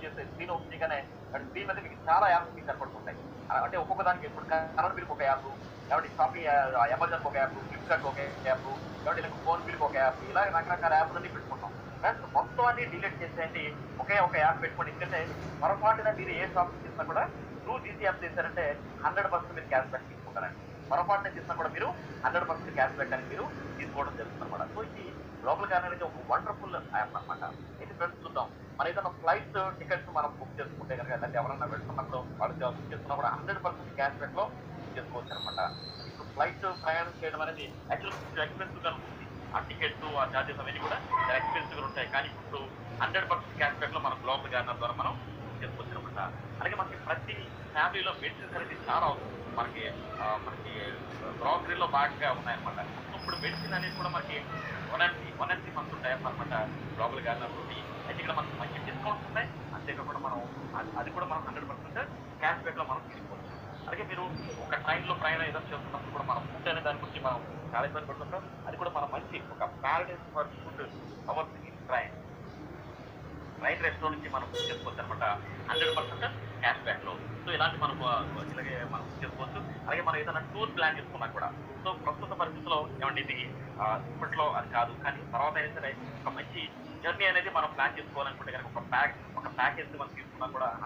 చేస్తే screen open చేయగానే screen మీద మీకు చాలా యాప్స్ మీకు కనపడుతుంటాయి ఆ, అంటే ఒక్కొక్క దానికి ఇప్పుడు కరెంట్ బిల్కి ఒక యాప్ కాబట్టి షాపింగ్ అమెజాన్ ఒక యాప్ ఫ్లిప్కార్ట్ ఒక యాప్ కాబట్టి ఇలా ఫోన్ బిల్కి ఒక యాప్ ఇలా రకరకాల యాప్స్ అన్ని పెట్టుకుంటాం ఫ్రెండ్స్ మొత్తం అన్ని డిలీట్ చేసేయండి ఒకే ఒక యాప్ పెట్టుకోండి ఎందుకంటే పొరపాటున మీరు ఏ షాపింగ్ చేసినా కూడా త్రూ జీసీ యాప్ చేశారంటే హండ్రెడ్ పర్సెంట్ మీరు క్యాష్ బ్యాక్ తీసుకుంటారండి పొరపాటున చేసినా కూడా మీరు హండ్రెడ్ పర్సెంట్ క్యాష్ బ్యాక్ అని మీరు తీసుకోవడం జరుగుతుంది అనమాట సో ఇది గ్లోబల్ క్యాన్ అనేది ఒక వండర్ఫుల్ యాప్ అనమాట ఇది ఫ్రెండ్స్ చూద్దాం మన ఏదైనా ఫ్లైట్ టికెట్స్ మనం బుక్ చేసుకుంటే కనుక లేదంటే ఎవరైనా వెళ్తున్నప్పుడు వాళ్ళు బుక్ చేసుకున్నా కూడా హండ్రెడ్ పర్సెంట్ క్యాష్ బ్యాక్ లో బుక్ చేసుకోవచ్చు అనమాట ఇప్పుడు ఫ్లైట్ ప్రయాణం చేయడం అనేది యాక్చువల్ ఎక్స్పెన్సివ్ గా ఉంటుంది ఆ టికెట్స్ ఆ చార్జెస్ అవన్నీ కూడా ఎక్స్పెన్సివ్ గా ఉంటాయి కానీ ఇప్పుడు హండ్రెడ్ పర్సెంట్ క్యాష్ బ్యాక్ లో మనం గ్లోబల్ గార్నర్ ద్వారా మనం చేసుకోవచ్చు అనమాట అలాగే మనకి ప్రతి ఫ్యామిలీలో మెడిసిన్స్ అనేది చాలా అవసరం మనకి ఆ, మనకి గ్రాసరీలో బాగా ఉన్నాయన్నమాట ఇప్పుడు మెడిసిన్ అనేది కూడా మనకి one and one and three months ఉంటాయి అనమాట గ్లోబల్ గార్నర్ తోటి అయితే ఇక్కడ మనకి మంచి డిస్కౌంట్స్ ఉన్నాయి అంతేకాకుండా మనం అది- అది కూడా మనం హండ్రెడ్ పర్సెంట్ క్యాష్ బ్యాక్ లో మనం తీసుకోవచ్చు అలాగే మీరు ఒక ట్రైన్ లో ప్రయాణం ఏదైనా చేస్తున్నప్పుడు కూడా మనం ఫుడ్ అనే దాని గురించి మనం చాలా ఇబ్బంది పడుతుంటాం అది కూడా మనం మంచి ఒక Paradise for food our train right restaurant నుంచి మనం బుక్ చేసుకోవచ్చు అనమాట హండ్రెడ్ పర్సెంట్ క్యాష్ బ్యాక్ లో సో ఇలాంటి మనం ఆ, ఇలాగే మనం బుక్ చేసుకోవచ్చు అలాగే మనం ఏదైనా టూర్ ప్లాన్ చేసుకున్నా కూడా సో ప్రస్తుత పరిస్థితుల్లో ఏమంటే ఇది ఆ, ఇప్పట్లో అది కాదు కానీ తర్వాత అయినా సరే ఒక మంచి జర్నీ అనేది మనం ప్లాన్ చేసుకోవాలనుకుంటే కనుక ఒక ప్యాక్ ఒక ప్యాకేజ్ మనం తీసుకున్నా కూడా